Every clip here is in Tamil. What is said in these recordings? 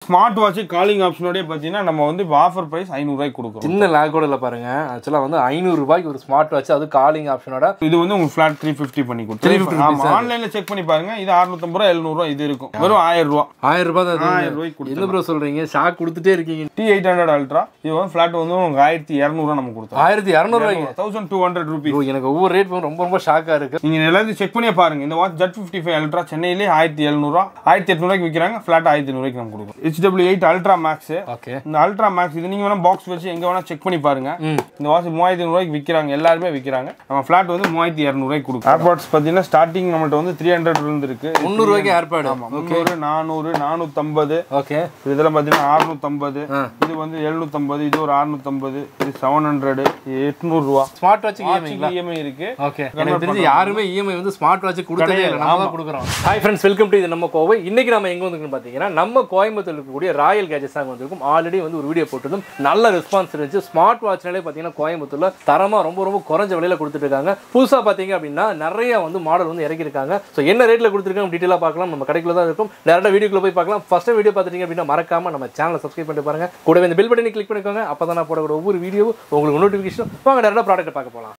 ஸ்மார்ட் வாட்ச் காலிங் ஆப்ஷனோடய பார்த்தீங்கன்னா நம்ம வந்து ஆஃபர் ப்ரைஸ் ஐநூறுரூவாய்க்கு கொடுக்குறோம் சின்ன லேக் கூட இல்லை பாருங்க ஆக்சுவலாக வந்து ஐநூறு ரூபாய்க்கு ஒரு ஸ்மார்ட் வாட்ச் அது காலிங் ஆப்ஷனோட இது வந்து உங்களுக்கு ஃபிளாட் த்ரீ ஃபிஃப்டி பண்ணி கொடுத்துருவோம் ஆமாம் ஆன்லைனில் செக் பண்ணி பாருங்க இது அறுநூத்தம்பது ரூபா எழுநூறுவா இது இருக்கும் வெறும் ஆயிரம் ரூபா ஆயிரம் ரூபாய் தான் ஆயிரம் அது. ரூபாய்க்கு என்ன ப்ரோ சொல்றீங்க ஷாக் கொடுத்துட்டே இருக்கீங்க டி எயிட் ஹண்ட்ரட் அல்ட்ரா இது வந்து ஃபிளாட் வந்து உங்களுக்கு ஆயிரத்தி இரநூறுவா நம்ம கொடுத்தோம் ஆயிரத்தி இரநூறுவாய்க்கு thousand two hundred rupees bro எனக்கு ஒவ்வொரு ரேட் ரொம்ப ரொம்ப ஷாக்காக இருக்கு நீங்க எல்லாத்தையும் செக் பண்ணி பாருங்க இந்த watch Z fifty five ultra சென்னையிலே ஆயிரத்தி எழுநூறுவா ஆயிரத்தி எட்நூறுவாய்க்கு விற்கிறாங்க ஃபிளாட் ஆயிரத்தி நூறுவாய்க்கு நம்ம கொடுக்கும் HW eight ultra max okay இந்த அல்ட்ரா மேக்ஸ் இது நீங்க வேணா பாக்ஸ் வச்சு எங்க வேணா செக் பண்ணி பாருங்க இந்த வாட்ச் மூவாயிரத்தி ரூபாய்க்கு விற்கிறாங்க எல்லாருமே விற்கிறாங்க நம்ம ஃபிளாட் வந்து மூவாயிரத்தி இரநூறுவாய்க்கு கொடுக்கும் ஏர்பாட்ஸ் பார்த்தீங்கன்னா ஸ்டார்டிங் நம்மள்ட்ட வந்து த்ரீ ஹண்ட்ரட் இருந்து இருக்கு முந்நூறுவாய்க்கு ஏர்பேடு முந்நூறு நானூறு நானூற்றம்பது ஓகே இதெல்லாம் பார்த்தீங்கன்னா அறுநூத்தம்பது இது வந்து எழுநூத்தம்பது இது ஒரு அறுநூத்தம்பது இது செவன் ஹண்ட்ரட் எட்நூறுரூவா ஸ்மார்ட் வாட்ச் இஎம்ஐங்களா இஎம்ஐ இருக்கு ஓகே எனக்கு தெரிஞ்சு யாருமே இஎம்ஐ வந்து ஸ்மார்ட் வாட்ச் கொடுத்ததே இல்லை நம்ம தான் கொடுக்குறோம் ஹாய் ஃப்ரெண்ட்ஸ் வெல்கம் டு இது நம்ம கோவை இன்னைக்கு நம்ம எங்க வந்துருக்கோம் பார்த்தீங்கன்னா நம்ம கோயம்புத்தூர் இருக்கக்கூடிய ராயல் கேஜெட்ஸ் தான் வந்திருக்கும் ஆல்ரெடி வந்து ஒரு வீடியோ போட்டிருந்தோம் நல்ல ரெஸ்பான்ஸ் இருந்துச்சு ஸ்மார்ட் வாட்ச்னாலே பார்த்தீங்கன்னா கோயம்புத்தூர்ல தரமா ரொம்ப ரொம்ப குறைஞ்ச விலையில கொடுத்துட்டு இருக்காங்க புதுசா பார்த்தீங்க அப்படின்னா நிறைய வந்து மாடல் வந்து இறக்கியிருக்காங்க ஸோ என்ன ரேட்ல கொடுத்துருக்காங்க டீட்டெயிலாக பார்க்கலாம் நம்ம கடைக்குள்ள தான் இருக்கும் டேரக்டாக வீடியோக்குள்ள போய் பார்க்கலாம் ஃபர்ஸ்ட் வீடியோ பார்த்துட்டீங்க அப்படின்னா மறக்காம நம்ம சேனலை சப்ஸ்கிரைப் பண்ணிட்டு பாருங்க கூடவே இந்த பில் பட்டனை கிளிக் பண்ணிக்கோங்க அப்போ தான் நான் போடக்கூடிய ஒவ்வொரு வீடியோவும் உங்களுக்கு நோட்டிஃபிகேஷன் வாங்க டேரக்டாக ப்ராடக்ட் பார்க்க போகலாம்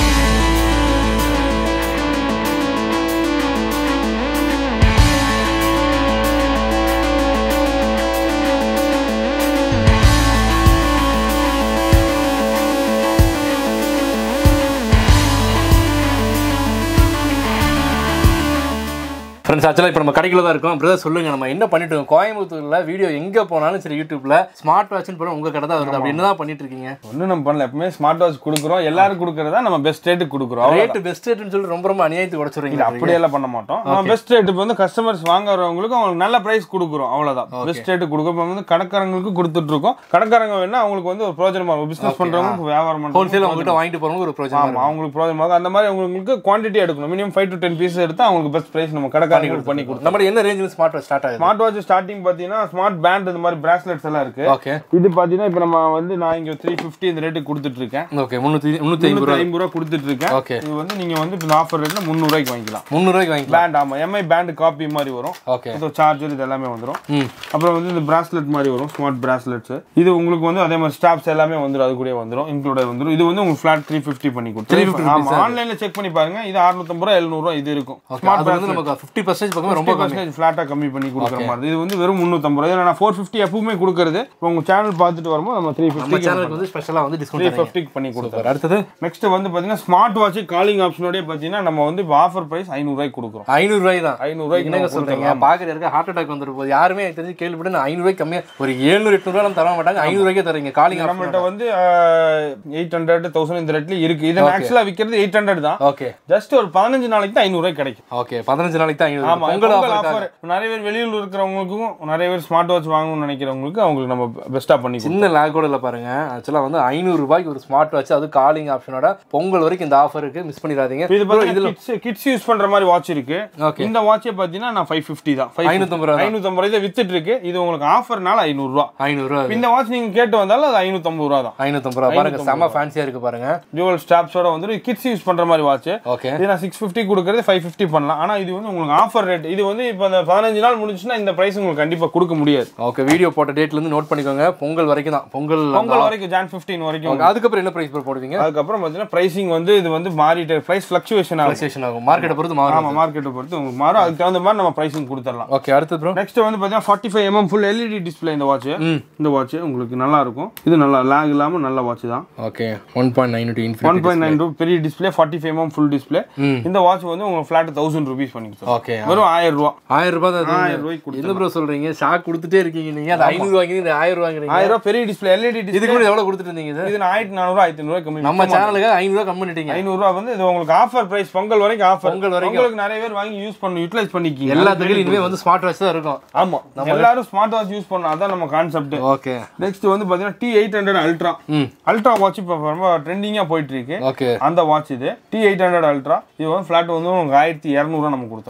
ஃப்ரெண்ட்ஸ் ஆக்சுவலாக இப்போ நம்ம கடைக்குள்ள தான் இருக்கோம் பிரதர் சொல்லுங்க நம்ம என்ன பண்ணிட்டு இருக்கோம் கோயம்புத்தூர்ல வீடியோ எங்க போனாலும் சரி யூடியூப்ல ஸ்மார்ட் வாட்ச்னு போல உங்க கடை தான் வருது அப்படி என்ன தான் பண்ணிட்டு இருக்கீங்க ஒன்றும் நம்ம பண்ணல எப்பவுமே ஸ்மார்ட் வாட்ச் கொடுக்குறோம் எல்லாரும் கொடுக்குறதா நம்ம பெஸ்ட் ரேட்டுக்கு கொடுக்குறோம் ரேட் பெஸ்ட் ரேட்னு சொல்லி ரொம்ப ரொம்ப அநியாயத்துக்கு உடச்சுறீங்க அப்படியெல்லாம் பண்ண மாட்டோம் நம்ம பெஸ்ட் ரேட் இப்போ வந்து கஸ்டமர்ஸ் வாங்குறவங்களுக்கு அவங்களுக்கு நல்ல பிரைஸ் கொடுக்குறோம் அவ்வளவுதான் பெஸ்ட் ரேட்டு கொடுக்குறோம் இப்போ வந்து கடைக்காரங்களுக்கு கொடுத்துட்டு இருக்கோம் கடைக்காரங்க வேணா அவங்களுக்கு வந்து ஒரு பிரோஜனமா இருக்கும் பிசினஸ் பண்றவங்க வியாபாரம் பண்றவங்க ஹோல்சேல் உங்ககிட்ட வாங்கிட்டு போறவங்க ஒரு ப்ரோஜனம் ஆமா அவங்களுக்கு பிரோஜனமா இருக்கும் அந்த மாதிரி அவங்களுக்கு குவான்டிட்டி எடுக்கணும் minimum five to ten piece எடுத்தா அவங்களுக்கு பெஸ்ட் பிரைஸ் நம்ம கடைக்காரங்களுக்கு பண்ணி கொடுத்தோம் நம்ம என்ன ரேஞ்சில் ஸ்மார்ட் வாட்ச் ஸ்டார்ட் ஆகுது ஸ்மார்ட் வாட்ச் ஸ்டார்டிங் பாத்தீங்கன்னா ஸ்மார்ட் பேண்ட் இந்த மாதிரி பிராஸ்லெட்ஸ் எல்லாம் இருக்கு ஓகே இது பாத்தீங்கன்னா இப்போ நம்ம வந்து நான் இங்க த்ரீ ஃபிஃப்டி இந்த ரேட்டுக்கு கொடுத்துட்டு இருக்கேன் ஓகே முந்நூற்றி முந்நூற்றி ஐம்பது ரூபா ஐம்பது ரூபா கொடுத்துட்டு இருக்கேன் ஓகே இது வந்து நீங்க வந்து இந்த ஆஃபர் ரேட்ல முந்நூறுவாய்க்கு வாங்கிக்கலாம் முந்நூறுவாய்க்கு வாங்கிக்கலாம் பேண்ட் ஆமா எம்ஐ பேண்ட் காப்பி மாதிரி வரும் ஓகே இது சார்ஜர் இது எல்லாமே வந்துரும் ம் அப்புறம் வந்து இந்த பிராஸ்லெட் மாதிரி வரும் ஸ்மார்ட் பிராஸ்லெட்ஸ் இது உங்களுக்கு வந்து அதே மாதிரி ஸ்டாப்ஸ் எல்லாமே வந்துரும் அது கூட வந்துரும் இன்க்ளூட் வந்துரும் இது வந்து உங்களுக்கு ஃபிளாட் த்ரீ ஃபிஃப்டி பண்ணி கொடுத்துரும் ஆமா ஆன்லைன்ல செக் பண்ணி பாருங்க இது அறுநூத்தம்பது ரூபா எழுநூறுவா இது இருக்கும் ஓகே அது வந்து நமக்கு ஃபிஃப்டி பர்சன்டேஜ் பக்கம் ரொம்ப பர்சன்டேஜ் ஃபிளாட்டா கம்மி பண்ணி கொடுக்குற மாதிரி இது வந்து வெறும் முந்நூற்றம்பது ரூபா இதில் நான் ஃபோர் ஃபிஃப்டி எப்பவுமே கொடுக்குறது இப்போ உங்க சேனல் பார்த்துட்டு வரும்போது நம்ம த்ரீ நம்ம ஃபிஃப்டி சேனலுக்கு வந்து ஸ்பெஷலாக வந்து த்ரீ டிஸ்கவுண்ட் ஃபிஃப்டிக்கு பண்ணி கொடுக்குறோம் அடுத்தது நெக்ஸ்ட் வந்து பார்த்தீங்கன்னா ஸ்மார்ட் வாட்ச் காலிங் ஆப்ஷனோடய பார்த்தீங்கன்னா நம்ம வந்து இப்போ ஆஃபர் ப்ரைஸ் ஐநூறுரூவாய்க்கு கொடுக்குறோம் ஐநூறுரூவாய் தான் ஐநூறுரூவாய்க்கு என்னங்க சொல்றீங்க பாக்குற இருக்க ஹார்ட் அட்டாக் வந்துட்டு போகுது யாருமே எனக்கு தெரிஞ்சு கேள்விப்பட்டு நான் ஐநூறுவாய்க்கு கம்மியா ஒரு ஏழ்நூறு எட்நூறுவா நம்ம தர மாட்டாங்க ஐநூறுவாய்க்கே தரீங்க காலிங் நம்மள்ட்ட வந்து எயிட் ஹண்ட்ரட் தௌசண்ட் இந்த ரேட்ல இருக்கு இது ஆக்சுவலாக விற்கிறது எயிட் ஹண்ட்ரட் தான் ஓகே ஜஸ்ட் ஒரு பதினஞ்சு நாளைக்கு தான் ஐநூறுரூவாய்க்கு கிடைக்கும் ஓகே பதினஞ்சு நாளைக்கு தான் ஐநூறு ஆமா பொங்கல் பொங்கல் ஆஃபர் ஆஃபர் நிறைய பேர் வெளியூர்ல இருக்கிறவங்களுக்கும் நிறைய பேர் ஸ்மார்ட் வாட்ச் வாங்கணும்னு நினைக்கிறவங்களுக்கு அவங்களுக்கு நம்ம பெஸ்ட்டாக பண்ணி கொடுப்போம். சின்ன லேக் கூட இல்லை பாருங்க ஆக்சுவலாக வந்து ஐநூறு ரூபாய்க்கு ஒரு ஸ்மார்ட் வாட்ச் அது காலிங் ஆப்ஷனோட பொங்கல் வரைக்கும் இந்த ஆஃபர் இருக்கு மிஸ் பண்ணிடாதீங்க இது பார்த்தீங்கன்னா கிட்ஸ் கிட்ஸ் யூஸ் பண்ற மாதிரி வாட்ச் இருக்கு ஓகே இந்த வாட்சே பார்த்தீங்கன்னா நான் ஃபைவ் ஃபிஃப்டி தான் ஃபைவ் ஐநூத்தம்பது ரூபா ஐநூற்றம்பது ரூபாய் வித்துட்டு இருக்கு இது உங்களுக்கு ஆஃபர்னால ஐநூறுரூவா ஐநூறுரூவா இந்த வாட்ச் நீங்க கேட்டு வந்தாலும் அது ஐநூற்றம்பது ரூபா தான் ஐநூத்தம்பது ரூபா பாருங்க செம ஃபேன்சியா இருக்கு பாருங்க ஜுவல் ஸ்டாப்ஸோட வந்து கிட்ஸ் யூஸ் பண்ற மாதிரி வாட்ச் ஓகே இது நான் சிக்ஸ் ஃபிஃப்டி கொடுக்குறது ஃபைவ் ஃபிஃப்டி பண்ணலாம் ஆனா இது வந்து உங்களுக்கு ஆஃபர் ரேட் இது வந்து இப்போ அந்த பதினஞ்சு நாள் முடிஞ்சுன்னா இந்த பிரைஸ் உங்களுக்கு கண்டிப்பா கொடுக்க முடியாது ஓகே வீடியோ போட்ட டேட்ல இருந்து நோட் பண்ணிக்கோங்க பொங்கல் வரைக்கும் தான் பொங்கல் பொங்கல் வரைக்கும் ஜான் ஃபிஃப்டீன் வரைக்கும் Okay, அதுக்கப்புறம் என்ன பிரைஸ் போடுவீங்க அதுக்கப்புறம் பார்த்தீங்கன்னா ப்ரைசிங் வந்து இது வந்து மாறிட்டு ப்ரைஸ் ஃப்ளக்சுவேஷன் ஆகும் ஸ்டேஷன் ஆகும் மார்க்கெட்டை பொறுத்து மாறும் ஆமா மார்க்கெட்டை பொறுத்து உங்களுக்கு மாறும் அதுக்கு தகுந்த மாதிரி நம்ம ப்ரைசிங் கொடுத்துடலாம் ஓகே அடுத்து ப்ரோ நெக்ஸ்ட் வந்து பார்த்தீங்கன்னா forty five MM full LED display இந்த வாட்ச் ம் இந்த வாட்ச் உங்களுக்கு நல்லா இருக்கும் இது நல்லா லேக் இல்லாம நல்ல வாட்ச் தான் okay one point nine to one infinity point nine பெரிய display forty five MM full display ம். இந்த வாட்ச் வந்து உங்களுக்கு ஃபிளாட் தௌசண்ட் ருபீஸ் பண்ணி கொடுத்துரும் ஓகே வெறும் ஆயிரம் ரூபா ஆயிரம் ரூபாய் தான் ஆயிரம் அது. ரூபாய்க்கு என்ன ப்ரோ சொல்றீங்க ஷாக் கொடுத்துட்டே இருக்கீங்க நீங்க அது ஐநூறு வாங்குறீங்க இது ஆயிரம் ரூபா வாங்குறீங்க ஆயிரம் ரூபா பெரிய டிஸ்பிளே எல்இடி டிஸ்பிளே இதுக்கு கூட எவ்வளவு கொடுத்துட்டு இருந்தீங்க இது இது நான் ஆயிரத்தி நானூறு ஆயிரத்தி ஐநூறு கம்மி நம்ம சேனலுக்கு ஐநூறு ரூபா கம்மி பண்ணிட்டீங்க ஐநூறுரூவா வந்து இது உங்களுக்கு ஆஃபர் பிரைஸ் பொங்கல் வரைக்கும் ஆஃபர் பொங்கல் வரைக்கும். உங்களுக்கு நிறைய பேர் வாங்கி யூஸ் பண்ணி யூட்டிலைஸ் பண்ணிக்கிங்க எல்லாத்துக்கும் இனிமே வந்து ஸ்மார்ட் வாட்ச் தான் இருக்கும் ஆமா எல்லாரும் ஸ்மார்ட் வாட்ச் யூஸ் பண்ணணும் அதான் நம்ம கான்செப்ட் ஓகே நெக்ஸ்ட் வந்து பாத்தீங்கன்னா டி எயிட் ஹண்ட்ரட் அல்ட்ரா ம் அல்ட்ரா வாட்ச் இப்போ ரொம்ப ட்ரெண்டிங்கா போயிட்டு இருக்கு ஓகே அந்த வாட்ச் இது டி எயிட் ஹண்ட்ரட் அல்ட்ரா இது வந்து ஃபிளாட் வந்து உங்களுக்கு ஆயிரத்தி இரநூறுவா நம்ம கொடுத்தோம் ஆயிரத்தி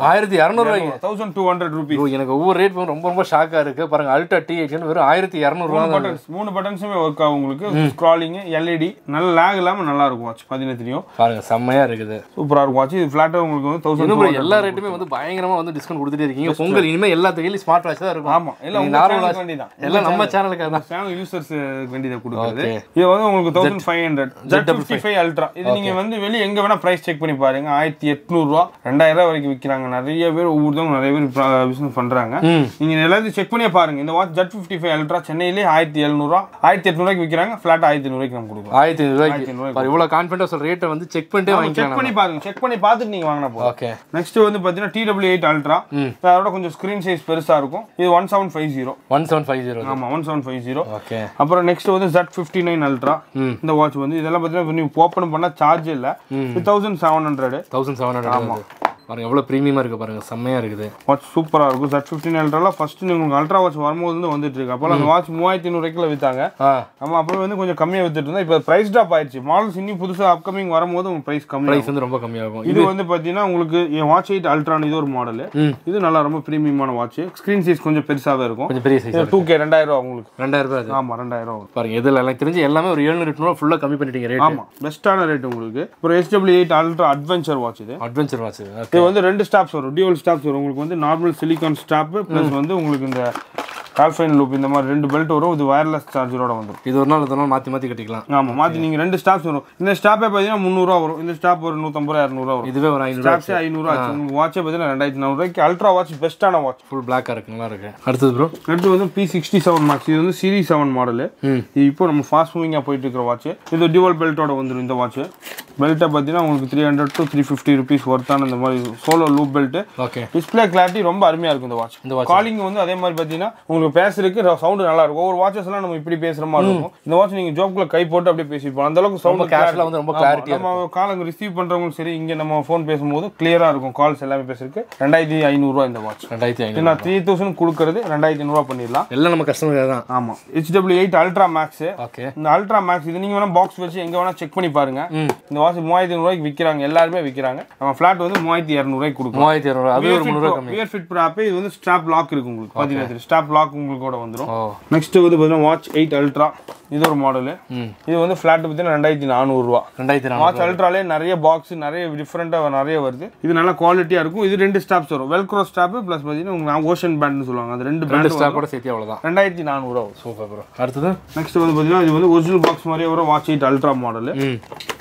இரநூறுவாய்க்கு தௌசண்ட் டூ ஹண்ட்ரட் ருபீஸ் ஐயோ, எனக்கு ஒவ்வொரு ரேட் ரொம்ப ரொம்ப ஷாக்கா இருக்கு பாருங்க அல்ட்ரா டி வெறும் ஆயிரத்தி இரநூறுவா தான் பட்டன்ஸ் மூணு பட்டன்ஸுமே ஒர்க் ஆகும் உங்களுக்கு ஸ்க்ராலிங் எல்இடி நல்ல லேக் இல்லாம நல்லா இருக்கும் வாட்ச் பதினெட்டு தெரியும் பாருங்க செம்மையா இருக்குது சூப்பரா இருக்கும் வாட்ச் இது ஃபிளாட்டா உங்களுக்கு வந்து இன்னும் தௌசண்ட் bro, எல்லா ரேட்டுமே வந்து பயங்கரமா வந்து டிஸ்கவுண்ட் கொடுத்துட்டே இருக்கீங்க பொங்கல் இனிமே எல்லா கையிலும் ஸ்மார்ட் வாட்ச் தான் இருக்கும் ஆமா எல்லாம் நீங்க உங்க normal channel watch- வேண்டி தான் எல்லாம் நம்ம சேனலுக்காக தான் சேனல் யூசர்ஸ் வேண்டியதை கொடுக்குறது Okay. இது வந்து உங்களுக்கு thousand five hundred Z fifty five ultra இது நீங்க வந்து வெளியே எங்க வேணா பிரைஸ் செக் பண்ணி பாருங்க ஆயிரத்தி எட்நூறுவா ரெண்டாயிரம் ரூபாய் வரைக்கும் விற்கிறாங்க நிறைய பேர் ஒவ்வொருத்தவங்க நிறைய பேர் பிசினஸ் பண்றாங்க ம். நீங்க எல்லாத்தையும் செக் பண்ணியே பாருங்க இந்த watch Z fifty five ultra சென்னையிலே ஆயிரத்தி எழுநூறுவா ஆயிரத்தி எட்நூறுவாய்க்கு விற்கிறாங்க ஃபிளாட் ஆயிரத்தி ஐநூறுவாய்க்கு நம்ம கொடுக்கலாம் ஆயிரத்தி ஐநூறு ரூபாய்க்கு ஐநூறு பாரு, இவ்வளவு கான்ஃபிடண்டா சொல்ற ரேட்டை வந்து செக் பண்ணிட்டே செக் வாங்கிக்கலாம் பண்ணி பாருங்க செக் பண்ணி பார்த்துட்டு நீங்க வாங்கினா போதும் ஓகே நெக்ஸ்ட் வந்து பாத்தீங்கன்னா டிடபிள்யூ எயிட் அல்ட்ரா அதோட கொஞ்சம் ஸ்கிரீன் சைஸ் பெருசா இருக்கும் இது one seven five zero one seven five zero ஆமா one seven five zero okay அப்புறம் நெக்ஸ்ட் வந்து Z ஃபிஃப்டி நைன் அல்ட்ரா ம். இந்த வாட்ச் வந்து இதெல்லாம் பார்த்தீங்கன்னா நீங்க ஓப்பன் பண்ணா சார்ஜ் இல்ல thousand seven hundred thousand seven hundred பாருங்க எவ்வளவு ப்ரீமியமா இருக்கு பாருங்க செம்மையா இருக்குது வாட்ச் சூப்பரா இருக்கும் Z ஃபிஃப்டின் அல்ட்ராலாம் ஃபர்ஸ்ட் உங்களுக்கு அல்ட்ரா வாட்ச் வரும்போது வந்து வந்துட்டு இருக்கு அப்போ அந்த வாட்ச் மூவாயிரத்தி ஐநூறுக்குள்ள வித்தாங்க ஆ நம்ம அப்போ வந்து கொஞ்சம் கம்மியா வித்துட்டு இருந்தா இப்போ பிரைஸ் ட்ராப் ஆயிடுச்சு மாடல்ஸ் இன்னும் புதுசா அப்கமிங் வரும்போது பிரைஸ் கம்மி பிரைஸ் வந்து ரொம்ப கம்மியாகும் இது வந்து பாத்தீங்கன்னா உங்களுக்கு என் வாட்ச் எயிட் அல்ட்ரான் இது ஒரு மாடல் ம். இது நல்லா ரொம்ப பிரீமியமான வாட்ச் ஸ்கிரீன் சைஸ் கொஞ்சம் பெருசாவே இருக்கும் கொஞ்சம் பெரிய சைஸ் டூ கே ரெண்டாயிரம் ரூபா உங்களுக்கு ரெண்டாயிரம் ரூபாய் அது ஆமா ரெண்டாயிரம் ரூபா வரும். பாருங்க இதுல எனக்கு தெரிஞ்சு எல்லாமே ஒரு ஏழுநூறு எட்நூறு ஃபுல்லா கம்மி பண்ணிட்டீங்க ரேட் ஆமா பெஸ்ட்டான ரேட் உங்களுக்கு அப்புறம் SW eight ultra adventure watch இது அட்வென்ச்சர் வாட்ச் இது வந்து ரெண்டு ஸ்டாப்ஸ் வரும் டியூவல் ஸ்டாப்ஸ் வரும் உங்களுக்கு வந்து நார்மல் சிலிகான் ஸ்டாப் ப்ளஸ் வந்து உங்களுக்கு இந்த கால்ஃபைன் லூப் இந்த மாதிரி ரெண்டு பெல்ட் வரும் இது வயர்லெஸ் சார்ஜரோட வந்துடும் இது ஒரு நாள் ஒரு நாள் மாத்தி மாத்தி கட்டிக்கலாம் ஆமா மாத்தி நீங்க ரெண்டு ஸ்டாப்ஸ் வரும் இந்த ஸ்டாப்பே பார்த்தீங்கன்னா முந்நூறுவா வரும் இந்த ஸ்டாப் ஒரு நூற்றம்பது ரூபா இரநூறுவா வரும் இதுவே ஒரு ஐநூறு ஸ்டாப்ஸே ஐநூறுவா ஆச்சு உங்களுக்கு வாட்சே பார்த்தீங்கன்னா ரெண்டாயிரத்தி நானூறுவாய்க்கு அல்ட்ரா வாட்ச் பெஸ்ட்டான வாட்ச் ஃபுல் பிளாக்கா இருக்கு நல்லா இருக்கு அடுத்தது ப்ரோ அடுத்து வந்து பி சிக்ஸ்டி செவன் மார்க்ஸ் இது வந்து சீரிஸ் செவன் மாடலு ம் இது இப்போ நம்ம ஃபாஸ்ட் மூவிங்காக போயிட்டு இருக்கிற வாட்ச் இது டியூவல் பெல்ட்டோட வந்துடும் இந்த வாட்ச் பெல்ட்டை பார்த்தீங்கன்னா உங்களுக்கு three hundred to three fifty rupees ஒர்த்தான இந்த மாதிரி solo loop belt okay display clarity ரொம்ப அருமையா இருக்கும் இந்த வாட்ச் இந்த watch. காலிங் வந்து அதே மாதிரி பார்த்தீங்கன்னா உங்களுக்கு பேசுறதுக்கு சவுண்ட் நல்லா இருக்கும் ஒவ்வொரு வாட்சஸ் எல்லாம் நம்ம இப்படி பேசுற மாதிரி இருக்கும் இந்த வாட்ச் நீங்க ஜோப்ல கை போட்டு அப்படியே பேசிப்போம் அந்த அளவுக்கு ரொம்ப சவுண்ட் கேஷுவலா வந்து ரொம்ப கிளாரிட்டியா நம்ம கால் ரிசீவ் பண்றவங்களும் சரி இங்க நம்ம ஃபோன் பேசும்போது கிளியரா இருக்கும் கால்ஸ் எல்லாமே பேசுறதுக்கு ரெண்டாயிரத்தி ஐநூறுரூவா இந்த வாட்ச் ரெண்டாயிரத்தி ஐநூறு நான் த்ரீ தௌசண்ட் கொடுக்கறது ரெண்டாயிரத்தி ஐநூறுரூவா பண்ணிடலாம் எல்லாம் நம்ம கஸ்டமர் தான் ஆமா HW eight ultra max okay இந்த அல்ட்ரா மேக்ஸ் இது நீங்க வேணா பாக்ஸ் வச்சு எங்க வேணா செக் பண்ணி பாருங்க இந்த வாட்ச் மூவாயிரத்தி ஐநூறுவாய்க்கு விற்கிறாங்க எல்லாருமே விற்கிறாங்க நம்ம ஃபிளாட் வந்து மூவாயிரத்தி இரநூறுவாய்க்கு கொடுக்கும் மூவாயிரத்தி இரநூறு அது ஒரு முந்நூறு கம்மி வியர் ஃபிட் ப்ரோ ஆப் இது வந்து ஸ்ட்ராப் லாக் இருக்கு உங்களுக்கு பாத்தீங்கன்னா ஸ்ட்ராப் லாக் உங்களுக்கு கூட வந்துரும் ஓ நெக்ஸ்ட் வந்து பாத்தீங்கன்னா வாட்ச் எயிட் அல்ட்ரா இது ஒரு மாடல் ம் இது வந்து ஃபிளாட் பார்த்தீங்கன்னா ரெண்டாயிரத்தி நானூறுரூவா ரெண்டாயிரத்தி நானூறு வாட்ச் அல்ட்ராலே நிறைய பாக்ஸ் நிறைய டிஃப்ரெண்ட்டாக நிறைய வருது இது நல்ல குவாலிட்டியா இருக்கும் இது ரெண்டு ஸ்டாப்ஸ் வரும் வெல்க்ரோ ஸ்டாப் ப்ளஸ் பார்த்தீங்கன்னா உங்களுக்கு ஓஷன் பேண்ட்னு சொல்லுவாங்க அது ரெண்டு ரெண்டு பேண்ட் ஸ்டாக் கூட சேர்த்து அவ்வளோதான் ரெண்டாயிரத்தி நானூறுரூவா வரும் சூப்பர் ப்ரோ அடுத்தது நெக்ஸ்ட் வந்து பார்த்தீங்கன்னா இது வந்து ஒரிஜினல் பாக்ஸ் மாதிரியே வரும் வாட்ச் எயிட் அல்ட்ரா மாடல் ம்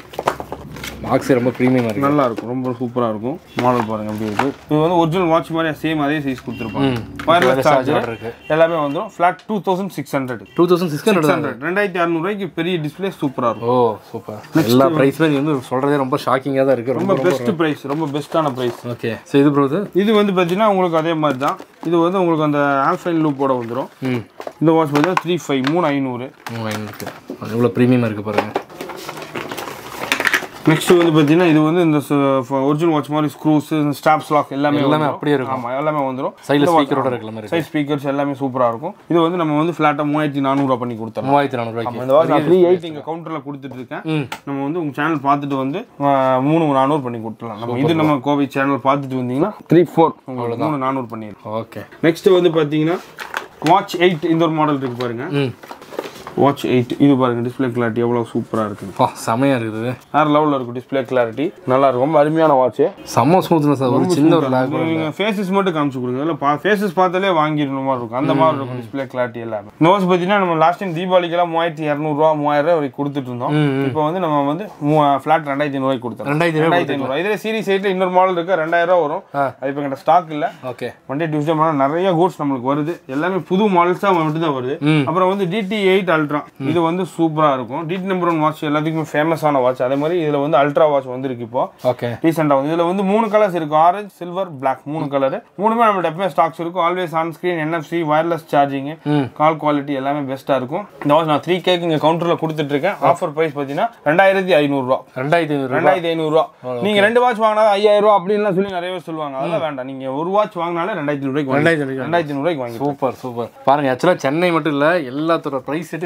பாக்ஸ் ரொம்ப ப்ரீமியமாக இருக்கு நல்லா இருக்கும் ரொம்ப சூப்பரா இருக்கும் மாடல் பாருங்க அப்படி இருக்கு இது வந்து ஒரிஜினல் வாட்ச் மாதிரி சேம் அதே சைஸ் கொடுத்துருப்பாங்க வயர்லெஸ் சார்ஜர் இருக்கு எல்லாமே வந்துடும் flat two thousand six hundred two thousand six hundred hundred ரெண்டாயிரத்தி அறநூறுவாய்க்கு பெரிய டிஸ்பிளே சூப்பரா இருக்கும் ஓ சூப்பர் எல்லா ப்ரைஸுமே நீ வந்து சொல்கிறதே ரொம்ப ஷாக்கிங்காக தான் இருக்குது ரொம்ப ரொம்ப பெஸ்ட் பிரைஸ் ரொம்ப பெஸ்ட்டான பிரைஸ் ஓகே ஸோ இது ப்ரோ இது இது வந்து பார்த்தீங்கன்னா உங்களுக்கு அதே மாதிரி தான் இது வந்து உங்களுக்கு அந்த ஆல்ஃபைன் லூப்போட வந்துடும் ம் இந்த வாட்ச் பார்த்தீங்கன்னா த்ரீ ஃபைவ் மூணு ஐநூறு மூவாயிரம் இருக்கு அது எவ்வளோ ப்ரீமியமாக இருக்குது பாருங்க நெக்ஸ்ட் வந்து பார்த்தீங்கன்னா இது வந்து இந்த ஒரிஜினல் வாட்ச் மாதிரி ஸ்க்ரூஸ் ஸ்டாப்ஸ் லாக் எல்லாமே எல்லாமே வந்துரும். அப்படியே இருக்கும் ஆமா எல்லாமே வந்துடும் சைடில் ஸ்பீக்கரோட இருக்கிற மாதிரி இருக்கு சைட் ஸ்பீக்கர்ஸ் எல்லாமே சூப்பரா இருக்கும் இது வந்து நம்ம வந்து ஃபிளாட்டா மூவாயிரத்தி நானூறுவா பண்ணி கொடுத்தோம் மூவாயிரத்தி நானூறுபாய்க்கு இந்த வாட்ச் த்ரீ எயிட் இங்க கவுண்டர்ல கொடுத்துட்டு இருக்கேன் ம் நம்ம வந்து உங்க சேனல் பார்த்துட்டு வந்து ஆஹ், மூணு நானூறு பண்ணி கொடுத்துலாம் நம்ம இது நம்ம கோவை சேனல் பார்த்துட்டு வந்தீங்கன்னா த்ரீ ஃபோர் உங்களுக்கு மூணு நானூறு பண்ணிடலாம் ஓகே நெக்ஸ்ட் வந்து பார்த்தீங்கன்னா வாட்ச் எயிட் இந்த ஒரு மாடல் இருக்கு பாருங்க ம் வாட்ச் எயிட் இது பாருங்க டிஸ்பிளே கிளாரிட்டி எவ்வளோ சூப்பராக இருக்குது பா செமையாக இருக்குது வேறு லெவலில் இருக்கும் டிஸ்பிளே கிளாரிட்டி நல்லா இருக்கும் ரொம்ப அருமையான வாட்ச் செம்ம ஸ்மூத்னஸ் சார் ஒரு சின்ன ஒரு லேக் நீங்க ஃபேஸஸ் மட்டும் காமிச்சு கொடுங்க இல்லை பா ஃபேஸஸ் பார்த்தாலே வாங்கிடணும் மாதிரி இருக்கும் அந்த மாதிரி இருக்கும் டிஸ்பிளே கிளாரிட்டி எல்லாமே இந்த வாட்ச் பார்த்தீங்கன்னா நம்ம லாஸ்ட் டைம் தீபாவளிக்கெல்லாம் மூவாயிரத்தி இரநூறுவா மூவாயிரம் ரூபாய் வரைக்கும் கொடுத்துட்டு இருந்தோம் இப்போ வந்து நம்ம வந்து ஃபிளாட் ரெண்டாயிரத்தி ஐநூறுவாய்க்கு கொடுத்தோம் ரெண்டாயிரத்தி ரெண்டாயிரத்தி ஐநூறுவா இதே சீரிஸ் எயிட்ல இன்னொரு மாடல் இருக்கு ரெண்டாயிரம் ரூபா வரும் ஆ. அது இப்போ எங்கிட்ட ஸ்டாக் இல்லை ஓகே மண்டே டியூஸ்டே ஆனால் நிறைய கூட்ஸ் நம்மளுக்கு வருது எல்லாமே புது மாடல்ஸ் தான் மட்டும் தான் வருது ம். அப்புறம் வந்து டிடி எயிட் அல்ட்ரா இது வந்து சூப்பரா இருக்கும் டிடி நம்பர் ஒன் வாட்ச் எல்லாத்துக்குமே ஃபேமஸான வாட்ச் அதே மாதிரி இதுல வந்து அல்ட்ரா வாட்ச் வந்திருக்கு இப்போ ஓகே ரீசெண்டாக வந்து இதுல வந்து மூணு கலர்ஸ் இருக்கும் ஆரஞ்சு சில்வர் பிளாக் மூணு கலர் மூணுமே நம்மள்ட்ட எப்பவுமே ஸ்டாக்ஸ் இருக்கும் always on screen NFC wireless charging ம். கால் குவாலிட்டி எல்லாமே பெஸ்ட்டாக இருக்கும் இந்த வாட்ச் நான் த்ரீ கேக்கு இங்கே கவுண்டரில் கொடுத்துட்டு இருக்கேன் ஆஃபர் ப்ரைஸ் பார்த்தீங்கன்னா ரெண்டாயிரத்தி ஐநூறுரூவா ரெண்டாயிரத்தி ஐநூறு ரெண்டாயிரத்தி ஐநூறுரூவா நீங்க ரெண்டு வாட்ச் வாங்கினா ஐயாயிரம் ரூபா அப்படின்லாம் சொல்லி நிறைய பேர் சொல்லுவாங்க அதெல்லாம் வேண்டாம் நீங்க ஒரு வாட்ச் வாங்கினாலே ரெண்டாயிரத்தி ரூபாய்க்கு ரெண்டாயிரத்தி ஐநூறு ரெண்டாயிரத்தி ஐநூறுவாய்க்கு வாங்கி சூப்பர் சூப்பர் பாருங்க ஆக்சுவலாக சென்னை மட்டும் இல்லை எல்லாத்தோட ப்ரைஸ் செட்டே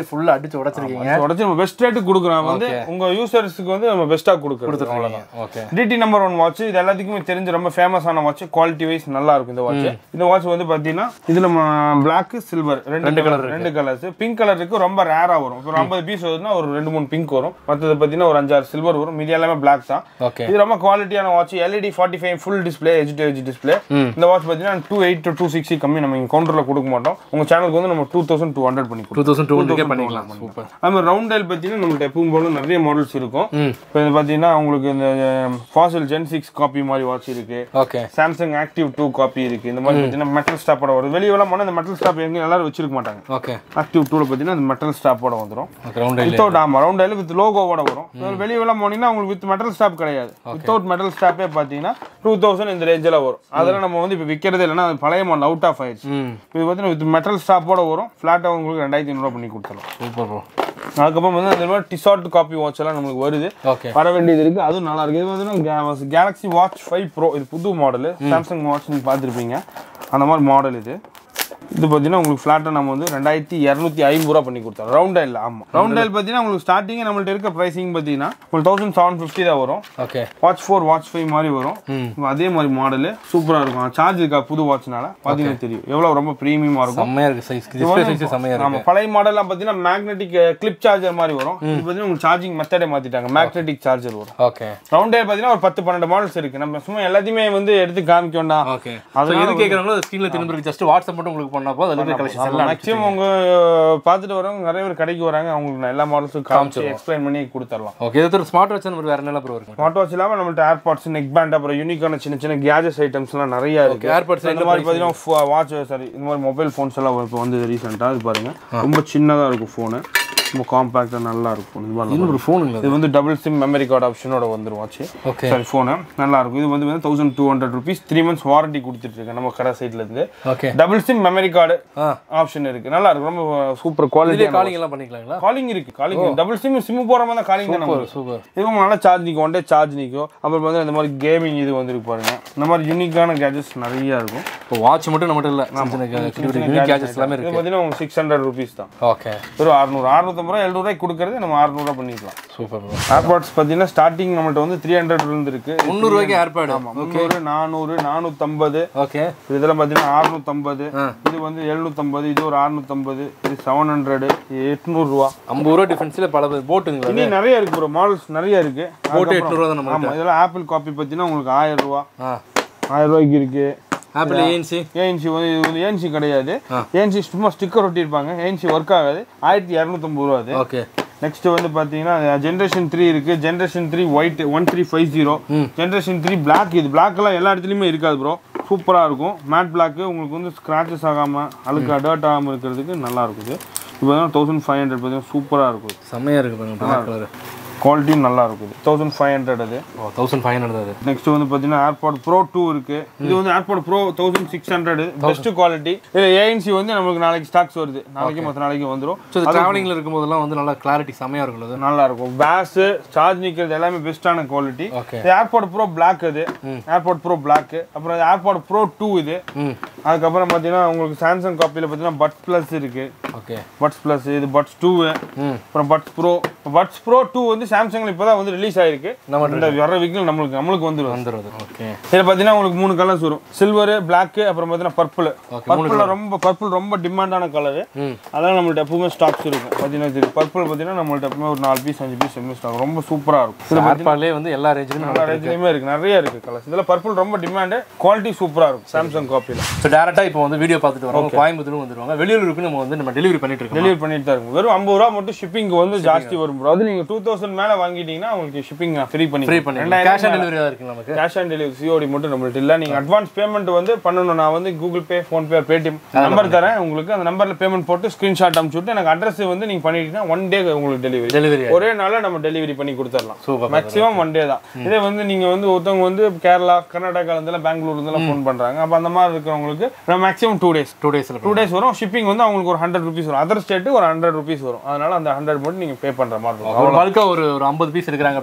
ஃபுல்லா அடிச்சு உடைச்சிருக்கீங்க உடச்சு நம்ம பெஸ்ட் ரேட்டு கொடுக்குறோம் வந்து உங்க யூசர்ஸ்க்கு வந்து நம்ம பெஸ்ட்டாக கொடுக்குறோம் அவ்வளோதான் okay DT number one watch இது எல்லாத்துக்குமே தெரிஞ்ச ரொம்ப ஃபேமஸான வாட்ச் குவாலிட்டி வைஸ் நல்லா இருக்கும் இந்த வாட்ச் இந்த வாட்ச் வந்து பாத்தீங்கன்னா இது நம்ம பிளாக் சில்வர் ரெண்டு கலர் ரெண்டு கலர்ஸ் பிங்க் கலர் இருக்கு ரொம்ப ரேரா வரும் இப்போ ஒரு ஐம்பது பீஸ் வருதுன்னா ஒரு ரெண்டு மூணு பிங்க் வரும் மற்றது பாத்தீங்கன்னா ஒரு அஞ்சாறு சில்வர் வரும் மீதி எல்லாமே பிளாக் தான் ஓகே இது ரொம்ப குவாலிட்டியான watch LED forty five full display edge to edge display இந்த வாட்ச் பாத்தீங்கன்னா two eight to two sixty கம்மி நம்ம இங்க கவுண்டர்ல கொடுக்க மாட்டோம் உங்க சேனலுக்கு வந்து நம்ம டூ தௌசண்ட் டூ ஹண்ட்ரட் பண்ணி கொடுப்போம் டூ தௌசண்ட் டூ ஹண்ட்ரட் பண்ணிக்கலாம் சூப்பர் அது மாதிரி ரவுண்ட் டைல் பார்த்தீங்கன்னா நம்மள்ட்ட எப்பவும் போல நிறைய மாடல்ஸ் இருக்கும் ம். இப்போ இது பார்த்தீங்கன்னா உங்களுக்கு இந்த ஃபாசில் ஜென் சிக்ஸ் காப்பி மாதிரி வாட்ச் இருக்கு okay Samsung Active two copy இருக்கு இந்த மாதிரி பார்த்தீங்கன்னா மெட்டல் ஸ்டாப்போட வரும் வெளியெல்லாம் போனால் இந்த மெட்டல் ஸ்டாப் எங்க எல்லாரும் வச்சிருக்க மாட்டாங்க ஓகே ஆக்டிவ் டூவில் பார்த்தீங்கன்னா இந்த மெட்டல் ஸ்டாப்போட வந்துடும் ஓகே ரவுண்ட் இல்லை வித்தவுட் ஆமாம் ரவுண்ட் டைல் வித் லோகோவோட வரும் வெளியெல்லாம் போனீங்கன்னா உங்களுக்கு வித் மெட்டல் ஸ்டாப் கிடையாது வித்தவுட் மெட்டல் ஸ்டாப்பே பார்த்தீங்கன்னா டூ தௌசண்ட் இந்த ரேஞ்சில் வரும் அதெல்லாம் நம்ம வந்து இப்போ விற்கிறது இல்லைன்னா அது பழைய மாடல் அவுட் ஆஃப் ஆயிடுச்சு ம் இது பார்த்தீங்கன்னா வித் மெட்டல் ஸ்டாப்போட வரும் ஃப்ளாட்டாக உங்களுக்கு ரெண்டாயிரத்தி ஐநூறுரூவா பண்ணி கொடுத்துடலாம் சூப்பர் ப்ரோ அதுக்கப்புறம் வந்து அந்த மாதிரி டிசார்ட் காப்பி வாட்ச் எல்லாம் நம்மளுக்கு வருது ஓகே வர வேண்டியது இருக்கு அதுவும் நல்லா இருக்கு இது வந்து கேலக்ஸி வாட்ச் ஃபைவ் ப்ரோ இது புது மாடல் சாம்சங் வாட்ச் நீங்கள் பார்த்துருப்பீங்க அந்த மாதிரி மாடல் இது இது பார்த்தீங்கன்னா உங்களுக்கு ஃப்ளாட்டாக நம்ம வந்து ரெண்டாயிரத்தி இரநூத்தி ஐம்பது ரூபா பண்ணி கொடுத்தோம் ரவுண்ட் டைல் ஆமாம் ரவுண்ட் டைல் பார்த்தீங்கன்னா உங்களுக்கு ஸ்டார்டிங் நம்மள்ட்ட இருக்க ப்ரைஸிங் பார்த்தீங்கன்னா உங்களுக்கு தௌசண்ட் செவன் ஃபிஃப்டி தான் வரும் okay watch four watch five மாதிரி வரும் ம். இப்ப அதே மாதிரி மாடலு சூப்பராக இருக்கும் சார்ஜ் இருக்கா புது வாட்ச்னால பார்த்தீங்கன்னா தெரியும் எவ்வளோ ரொம்ப ப்ரீமியமாக இருக்கும் செம்மையா இருக்கு சைஸ் டிஸ்பிளே சைஸ் செம்மையா இருக்கு ஆமா பழைய மாடல்லாம் பார்த்தீங்கன்னா மேக்னெட்டிக் கிளிப் சார்ஜர் மாதிரி வரும் இது பார்த்தீங்கன்னா உங்களுக்கு சார்ஜிங் மெத்தடே மாத்திட்டாங்க மேக்னெட்டிக் சார்ஜர் வரும் ஓகே ரவுண்ட் டேர் பார்த்தீங்கன்னா ஒரு பத்து பன்னெண்டு மாடல்ஸ் இருக்கு நம்ம சும்மா எல்லாத்தையுமே வந்து எடுத்து காமிக்க வேண்டாம் ஓகே அது எது கேக்குறாங்களோ ஸ்கிரீன்ல திரும்ப ஜஸ்ட் வாட்ஸ்அப் மட்டும் உங்களுக்கு பண்ணா போதும் அதுல கலெக்ஷன்ஸ் எல்லாம் மேக்ஸிமம் உங்க பார்த்துட்டு வரவங்க நிறைய பேர் கடைக்கு வராங்க அவங்களுக்கு நான் எல்லா மாடல்ஸும் காமிச்சு எக்ஸ்பிளைன் பண்ணி கொடுத்துடலாம் ஓகே இது ஒரு ஸ்மார்ட் வாட்ச் நம்ம வேற என்ன ப்ரோ இருக்கு ஸ்மார்ட் வாட்ச் இல்லாமல் நம்மள்ட்ட ஏர்பாட்ஸ் நெக் பேண்ட் அப்புறம் யூனிக்கான சின்ன சின்ன கேஜெட்ஸ் ஐட்டம்ஸ்லாம் நிறைய இருக்கு ஏர்பட்ஸ் இந்த மாதிரி பார்த்தீங்கன்னா வாட்ச் சாரி இந்த மாதிரி மொபைல் ஃபோன்ஸ் எல்லாம் இப்போ வந்து ரீசெண்டாக இது பாருங்க ரொம்ப சின்னதாக இருக்கும் ஃபோனு ரொம்ப காம்பேக்டாக நல்லா இருக்கும் இது மாதிரி இன்னும் ஒரு ஃபோனுங்களா இது வந்து டபுள் சிம் மெமரி கார்டு ஆப்ஷனோட வந்துரும் வாட்ச் ஓகே சாரி ஃபோனு நல்லா இருக்கும் இது வந்து thousand two hundred rupees three months warranty கொடுத்துட்டு இருக்கேன் நம்ம கடை சைட்ல இருந்து okay double SIM memory card ஆ ஆப்ஷன் இருக்கு நல்லா இருக்கும் ரொம்ப சூப்பர் குவாலிட்டி இதுலயே காலிங் எல்லாம் பண்ணிக்கலாங்களா காலிங் இருக்கு காலிங் டபுள் சிம் சிம் போற மாதிரி தான் காலிங் நம்ம சூப்பர் இது உங்களுக்கு நல்லா சார்ஜ் நிற்கும் ஒன் டே சார்ஜ் நிற்கும் அப்புறம் வந்து இந்த மாதிரி கேமிங் இது வந்துருக்கு பாருங்க இந்த மாதிரி யூனிக்கான கேஜெட்ஸ் நிறைய இருக்கும் இப்போ வாட்ச் மட்டும் நம்மகிட்ட இல்ல சின்ன சின்ன யூனிக் கேஜெட்ஸ் எல்லாமே இது இருக்கு பார்த்தீங்கன்னா உங்களுக்கு சிக்ஸ் ஹண்ட்ரட் ருபீஸ் தான் ஓகே வெறும் அறுநூறு அறுநூத்தம்பது ரூபா எழுநூறு ரூபாய் கொடுக்கறது நம்ம அறுநூறுவா பண்ணிக்கலாம் சூப்பர் ப்ரோ ஏர்பாட்ஸ் பார்த்தீங்கன்னா ஸ்டார்டிங் நம்மள்ட்ட வந்து த்ரீ ஹண்ட்ரட் இருந்து இருக்கு முந்நூறு ரூபாய்க்கு ஏர்பேட் முந்நூறு நானூறு நானூற்றம்பது ஓகே இதெல்லாம் பார்த்தீங்கன்னா அறுநூத்தம்பது ஆ. இது வந்து எழுநூத்தம்பது இது ஒரு அறுநூத்தம்பது இது செவன் ஹண்ட்ரடு எட்நூறுரூவா ஐம்பது ரூபா டிஃபரன்ஸ்ல பல போட்டுங்களா இனி நிறைய இருக்கு ப்ரோ மாடல்ஸ் நிறைய இருக்கு போட்டு எட்நூறுவா தான் நம்ம ஆமா இதெல்லாம் ஆப்பிள் காப்பி பார்த்தீங்கன்னா உங்களுக்கு ஆயிரம் ரூபா ஆ ஆயிரம் ரூபாய்க்கு இருக்கு ஆப்பிள் ஏஎன்சி ஏஎன்சி வந்து இது வந்து ஏஎன்சி கிடையாது ஏஎன்சி சும்மா ஸ்டிக்கர் ஒட்டியிருப்பாங்க ஏஎன்சி ஒர்க் ஆகாது ஆயிரத்தி இரநூத்தம்பது ரூபா அது ஓகே நெக்ஸ்ட் வந்து பார்த்தீங்கன்னா ஜென்ரேஷன் த்ரீ இருக்கு generation three white one three five zero generation three black இது black எல்லாம் எல்லா இடத்துலையுமே இருக்காது ப்ரோ சூப்பராக இருக்கும் மேட் பிளாக் உங்களுக்கு வந்து ஸ்க்ராச்சஸ் ஆகாமல் அழுக்கு டர்ட் ஆகாமல் இருக்கிறதுக்கு நல்லா இருக்குது இப்போ தான் தௌசண்ட் ஃபைவ் ஹண்ட்ரட் பார்த்தீங்கன்னா சூப்பராக இருக்குது செம்மையா இருக்கு பாருங்க பிளாக் கலர் குவாலிட்டியும் நல்லா இருக்குது தௌசண்ட் ஃபைவ் ஹண்ட்ரட் அது ஓ தௌசண்ட் ஃபைவ் ஹண்ட்ரட் அது நெக்ஸ்ட் வந்து பார்த்தீங்கன்னா ஏர்பாட் ப்ரோ டூ இருக்கு இது வந்து AirPod pro thousand six hundred best quality இதில் ஏஎன்சி வந்து நம்மளுக்கு நாளைக்கு ஸ்டாக்ஸ் வருது நாளைக்கு மற்ற நாளைக்கு வந்துடும் ஸோ டிராவலிங்ல இருக்கும்போதெல்லாம் வந்து நல்லா கிளாரிட்டி செம்மையா இருக்கும் அது நல்லா இருக்கும் பேஸ் சார்ஜ் நிக்கிறது எல்லாமே பெஸ்ட்டான குவாலிட்டி ஓகே இது ஏர்பாட் ப்ரோ பிளாக் அது ஏர்பாட் ப்ரோ பிளாக் அப்புறம் ஏர்பாட் ப்ரோ டூ இது ம் அதுக்கப்புறம் பார்த்தீங்கன்னா உங்களுக்கு சாம்சங் காப்பியில் பார்த்தீங்கன்னா பட்ஸ் ப்ளஸ் இருக்கு ஓகே பட்ஸ் ப்ளஸ் இது பட்ஸ் டூ ம் அப்புறம் Buds pro Buds pro two வந்து சாம்சங்ல இப்போ தான் வந்து ரிலீஸ் ஆயிருக்கு நம்ம இந்த வர வீக்கில் நம்மளுக்கு நம்மளுக்கு வந்துடும் வந்துடுது ஓகே இதில் பார்த்தீங்கன்னா உங்களுக்கு மூணு கலர்ஸ் வரும் சில்வர் பிளாக் அப்புறம் பார்த்தீங்கன்னா பர்பிள் Okay, பர்பிள் ரொம்ப பர்பிள் ரொம்ப டிமாண்டான கலரு ம் அதெல்லாம் நம்மள்ட்ட எப்பவுமே ஸ்டாக்ஸ் இருக்கும் பார்த்தீங்கன்னா தெரியும் பர்பிள் பார்த்தீங்கன்னா நம்மள்ட்ட எப்பவுமே ஒரு நாலு பீஸ் அஞ்சு பீஸ் எப்பவுமே ஸ்டாக் ரொம்ப சூப்பராக இருக்கும் இதில் ஏர்பாட்லேயே வந்து எல்லா ரேஞ்சுமே எல்லா ரேஞ்சிலையுமே இருக்கு நிறைய இருக்கு கலர்ஸ் இதில் பர்பிள் ரொம்ப டிமாண்டு குவாலிட்டி சூப்பராக இருக்கும் சாம்சங் காப்பியில் ஸோ டேரெக்டாக இப்போ வந்து வீடியோ பார்த்துட்டு வரோம் கோயம்புத்தூரும் வந்துருவாங்க வெளியூருக்கு நம்ம வந்து நம்ம டெலிவரி பண்ணிட்டு இருக்கோம் டெலிவரி பண்ணிட்டு தான் இருக்கும் வெறும் ஐம்பது ரூபா மட்டும் ஷிப்பிங் வந்து ஜாஸ்தி வரும் bro. அது நீங்கள் டூ தௌசண்ட் மேலே வாங்கிட்டீங்கன்னா உங்களுக்கு ஷிப்பிங் ஃப்ரீ பண்ணி ஃப்ரீ பண்ணி கேஷ் ஆன் டெலிவரி தான் இருக்கு நமக்கு கேஷ் ஆன் டெலிவரி சிஓடி மட்டும் நம்மள்ட்ட இல்லை நீங்கள் அட்வான்ஸ் பேமெண்ட் வந்து பண்ணணும் நான் வந்து Google Pay PhonePe Paytm number தரேன் உங்களுக்கு அந்த நம்பரில் பேமெண்ட் போட்டு ஸ்க்ரீன்ஷாட் அனுப்பிச்சுட்டு எனக்கு அட்ரஸ் வந்து நீங்கள் பண்ணிட்டீங்கன்னா ஒன் டே உங்களுக்கு டெலிவரி டெலிவரி ஒரே நாளில் நம்ம டெலிவரி பண்ணி கொடுத்துடலாம் சூப்பர் மேக்ஸிமம் ஒன் டே தான் இதே வந்து நீங்கள் வந்து ஒருத்தவங்க வந்து கேரளா கர்நாடகால இருந்தெல்லாம் பெங்களூர் இருந்தெல்லாம் ஃபோன் பண்ணுறாங்க அப்போ அந்த மாதிரி இருக்கிறவங்களுக்கு மேக்ஸிமம் டூ டேஸ் டூ டேஸில் டூ டேஸ் வரும் ஷிப்பிங் வந்து அவங்களுக்கு ஒரு ஹண்ட்ரட் ருபீஸ் வரும் அதர் ஸ்டேட்டு ஒரு ஹண்ட்ரட் ருபீஸ் வரும் அதனால அந்த ஹண்ட்ரட் மட்டும் நீங்கள் பே பண்ணுற மாதிரி இருக்கும் ஒரு பல்கா ஒரு ஒரு ஐம்பது பீஸ் எடுக்கிறாங்க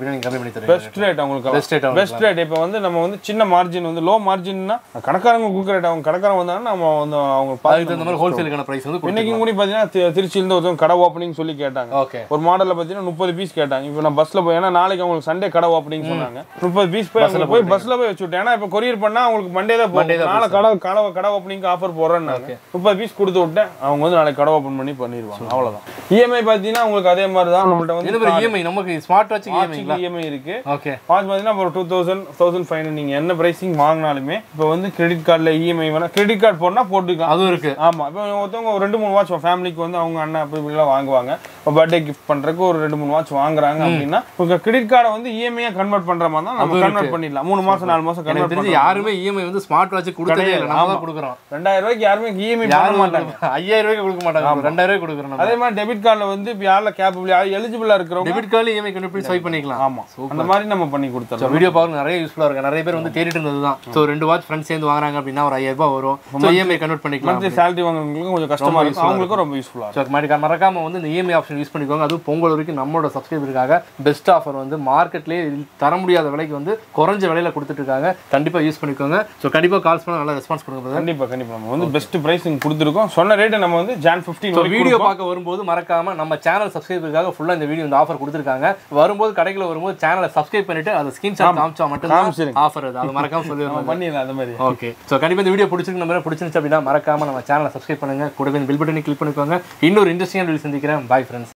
அப்படின்னா நீங்க கம்மி பண்ணி தருவீங்க பெஸ்ட் ரேட் அவங்களுக்கு பெஸ்ட் ரேட் பெஸ்ட் ரேட் இப்போ வந்து நம்ம வந்து சின்ன மார்ஜின் வந்து லோ மார்ஜின்னா கடைக்காரங்க கொடுக்குற ரேட் அவங்க கடைக்காரங்க வந்தாங்கன்னா நம்ம வந்து அவங்க அதுக்கு பார்த்து தகுந்த மாதிரி ஹோல்சேலுக்கான பிரைஸ் வந்து இன்னைக்கு கூட பார்த்தீங்கன்னா தி- திருச்சியிலேருந்து ஒருத்தவங்க கடை ஓப்பனிங் சொல்லி கேட்டாங்க ஓகே ஒரு மாடலில் பார்த்தீங்கன்னா முப்பது பீஸ் கேட்டாங்க இப்போ நான் பஸ்ஸில் போய் ஏன்னா நாளைக்கு அவங்களுக்கு சண்டே கடை ஓப்பனிங் சொன்னாங்க முப்பது பீஸ் போய் அவங்க போய் பஸ்ஸில் போய் வச்சு விட்டேன் ஏன்னா இப்போ கொரியர் பண்ணால் அவங்களுக்கு மண்டே தான் போகும் நாளை கடை கடை கடை ஓப்பனிங் ஆஃபர் போடுறேன்னாங்க முப்பது பீஸ் கொடுத்து விட்டேன் அவங்க வந்து நாளைக்கு கடை ஓப்பன் பண்ணி பண்ணிடுவாங்க அவ்வளோதான் இஎம்ஐ பார்த்தீங்கன்னா உங்களுக்கு அதே மாதிரி தான் நம்மள்ட்ட வந்து இது இஎம்ஐ நமக்கு ஸ்மார்ட் வாட்ச் இஎம்ஐங்களா இஎம்ஐ இருக்கு ஓகே வாட்ச் பார்த்தீங்கன்னா ஒரு டூ தௌசண்ட் தௌசண்ட் ஃபைவ் நீங்கள் என்ன ப்ரைஸிங் வாங்கினாலுமே இப்போ வந்து கிரெடிட் கார்டில் இஎம்ஐ வேணா கிரெடிட் கார்டு போடனா போட்டுக்கலாம் அதுவும் இருக்கு ஆமா இப்போ ஒருத்தவங்க ஒரு ரெண்டு மூணு வாட்ச் ஃபேமிலிக்கு வந்து அவங்க அண்ணன் அப்படி இப்படிலாம் வாங்குவாங்க இப்போ பர்த்டே கிஃப்ட் பண்றதுக்கு ஒரு ரெண்டு மூணு வாட்ச் வாங்குறாங்க அப்படின்னா உங்க கிரெடிட் கார்டை வந்து இஎம்ஐ கன்வெர்ட் பண்ற மாதிரி தான் நம்ம கன்வெர்ட் பண்ணிடலாம் மூணு மாசம் நாலு மாசம் எனக்கு கன்வெர்ட் தெரிஞ்சு பண்ணி யாருமே இஎம்ஐ வந்து ஸ்மார்ட் வாட்ச் கொடுத்ததே இல்லை நம்ம தான் கொடுக்குறோம் ரெண்டாயிரம் ரூபாய்க்கு யாருமே இஎம்ஐ பண்ண யாரும் மாட்டாங்க ஐயாயிரம் ரூபாய்க்கு கொடுக்க மாட்டாங்க ரெண்டாயிரம் ரூபாய்க்கு கொடுக்குறோம் நம்ம அதே மாதிரி டெபிட் கார்டில் வந்து இப்போ யாரில் கேப்பபிள் யார் எலிஜிபிளா இருக்கிறவங்க டெபிட் கார்டு இஎம்ஐ கொண்டு போய் ஸ்வைப் பண்ணிக்கலாம் ஆமா அந்த மாதிரி நம்ம பண்ணி கொடுத்துறோம் வீடியோ பார்க்க நிறைய யூஸ்ஃபுல்லாக இருக்கு நிறைய பேர் வந்து தேடிட்டு இருந்தது தான் ஸோ ரெண்டு வாட்ச் ஃப்ரெண்ட்ஸ் சேர்ந்து வாங்குறாங்க அப்படின்னா ஒரு ஐயாயிரம் ரூபாய் வரும் ஸோ இஎம்ஐ கன்வெர்ட் பண்ணிக்கலாம் மந்த்லி சேலரி வாங்குறவங்களுக்கு கொஞ்சம் கஷ்டமா இருக்கும் அவங்களுக்கும் ரொம்ப யூஸ்ஃபுல்லா ஸோ மறுக்க மறக்காம வந்து இந்த இஎம்ஐ ஆப்ஷன் யூஸ் பண்ணிக்கோங்க அதுவும் பொங்கல் வரைக்கும் நம்மளோட சப்ஸ்கிரைபருக்காக பெஸ்ட் ஆஃபர் வந்து மார்க்கெட்லேயே தர முடியாத விலைக்கு வந்து குறைஞ்ச விலையில கொடுத்துட்டு இருக்காங்க கண்டிப்பா யூஸ் பண்ணிக்கோங்க ஸோ கண்டிப்பா கால்ஸ் பண்ண நல்ல ரெஸ்பான்ஸ் கொடுங்க brother. கண்டிப்பா கண்டிப்பா நம்ம வந்து பெஸ்ட் பிரைஸிங் கொடுத்துருக்கோம் சொன்ன ரேட்டை நம்ம வந்து ஜான் ஃபிஃப்டீன் ஸோ வீடியோ பார்க்க வரும்போது மறக்காம நம்ம சேனல் சப்ஸ்கிரைபருக்காக ஃபுல்லா இந்த வீடியோ இந்த ஆஃபர் கொடுத்துருக்காங்க வரும்போது கடைக்குள்ள வரும்போது சேனலை சப்ஸ்கிரைப் பண்ணிட்டு அதை ஸ்கிரீன்ஷாட் காமிச்சா மட்டும் காமிச்சிருங்க. ஆஃபர் அது அது மறக்காம சொல்லிடுவோம் பண்ணிடலாம் அந்த மாதிரி ஓகே ஸோ கண்டிப்பாக இந்த வீடியோ பிடிச்சிருக்கு நம்ம பிடிச்சிருந்துச்சு அப்படின்னா மறக்காம நம்ம சேனலை சப்ஸ்கிரைப் பண்ணுங்க கூடவே பில் பட்டனை கிளிக் பண்ணிக்கோங்க இன்னொரு இன்ட்ரெஸ்டிங்கான வீடியோ சந்திக்கிறேன் பை ஃப்ரெண்ட்ஸ்